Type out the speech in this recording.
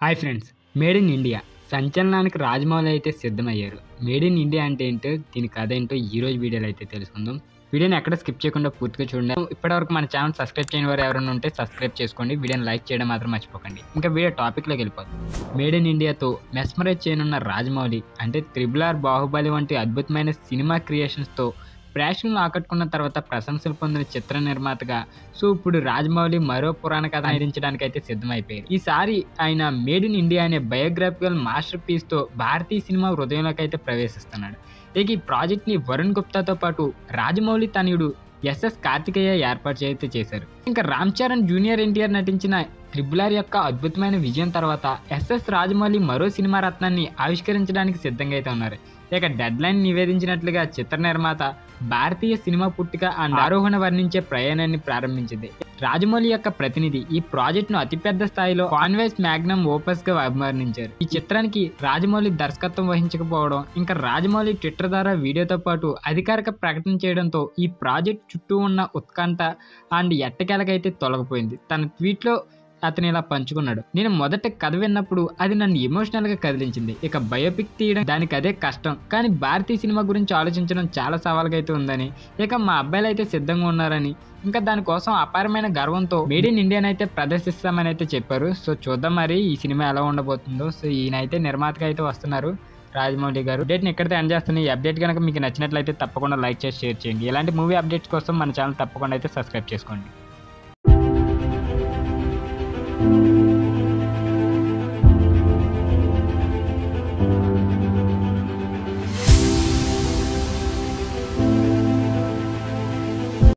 hi friends made in India సంచలనానికి రాజమౌళి అయితే సిద్ధమయ్యారు మేడ్ ఇన్ ఇండియా అంటే ఏంటో దీని కథ ఏంటో ఈ రోజు వీడియోలో అయితే తెలుసుకుందాం వీడియోని ఎక్కడ స్కిప్ చేయకుండా పూర్తిగా చూడండి ఇప్పటివరకు మన ఛానల్ సబ్స్క్రైబ్ చేయని వారు ఎవరైనా ఉంటే సబ్స్క్రైబ్ చేసుకోండి వీడియోని లైక్ చేయడం మాత్రం మర్చిపోకండి ఇంకా వీడియో టాపిక్లోకి వెళ్ళిపోతుంది మేడ్ ఇన్ ఇండియాతో మెస్మరైజ్ చేయనున్న రాజమౌళి అంటే త్రిబుల్ ఆర్ బాహుబలి వంటి అద్భుతమైన సినిమా క్రియేషన్స్తో ప్రేక్షకులను ఆకట్టుకున్న తర్వాత ప్రశంసలు పొందిన చిత్ర నిర్మాతగా సో ఇప్పుడు రాజమౌళి మరో పురాణ కథ అందించడానికి అయితే సిద్ధమైపోయారు ఈసారి ఆయన మేడ్ ఇన్ ఇండియా అనే బయోగ్రాఫికల్ మాస్టర్ పీస్తో భారతీయ సినిమా హృదయంలోకి అయితే ప్రవేశిస్తున్నాడు ఇక ఈ ప్రాజెక్ట్ని వరుణ్ గుప్తాతో పాటు రాజమౌళి తనయుడు ఎస్ఎస్ కార్తికేయ ఏర్పాటు అయితే చేశారు ఇంకా రామ్ చరణ్ జూనియర్ ఎన్టీఆర్ నటించిన త్రిబుల్ ఆర్ యొక్క అద్భుతమైన విజయం తర్వాత ఎస్ఎస్ రాజమౌళి మరో సినిమా రత్నాన్ని ఆవిష్కరించడానికి సిద్ధంగా అయితే ఉన్నారు ఇక డెడ్ లైన్ నివేదించినట్లుగా చిత్ర నిర్మాత భారతీయ సినిమా పుట్టిక అండ్ ఆరోహణ వర్ణించే ప్రయాణాన్ని ప్రారంభించింది రాజమౌళి యొక్క ప్రతినిధి ఈ ప్రాజెక్ట్ ను అతిపెద్ద స్థాయిలో కాన్వేస్ మ్యాగ్నమ్ ఓపస్ గా అభివర్ణించారు ఈ చిత్రానికి రాజమౌళి దర్శకత్వం వహించకపోవడం ఇంకా రాజమౌళి ట్విట్టర్ ద్వారా వీడియోతో పాటు అధికారిక ప్రకటన చేయడంతో ఈ ప్రాజెక్ట్ చుట్టూ ఉన్న ఉత్కంఠ అండ్ ఎట్టకేలకైతే తొలగిపోయింది తన ట్వీట్లో అతను ఇలా పంచుకున్నాడు నేను మొదట కథ విన్నప్పుడు అది నన్ను ఎమోషనల్ గా కదిలించింది ఇక బయోపిక్ తీయడం దానికి అదే కష్టం కానీ భారతీయ సినిమా గురించి ఆలోచించడం చాలా సవాలుగా అయితే ఉందని ఇక మా అబ్బాయిలు అయితే సిద్ధంగా ఉన్నారని ఇంకా దానికోసం అపారమైన గర్వంతో మేడ్ ఇన్ ఇండియాని అయితే ప్రదర్శిస్తామని అయితే చెప్పారు సో చూద్దాం మరి ఈ సినిమా ఎలా ఉండబోతుందో సో ఈయన అయితే నిర్మాతగా అయితే వస్తున్నారు రాజమౌళి గారు డేట్ని ఎక్కడితే ఎండ్ చేస్తున్నాయి ఈ అప్డేట్ కనుక మీకు నచ్చినట్లయితే తప్పకుండా లైక్ చేసి షేర్ చేయండి ఇలాంటి మూవీ అప్డేట్స్ కోసం మన ఛానల్ తప్పకుండా అయితే సబ్స్క్రైబ్ చేసుకోండి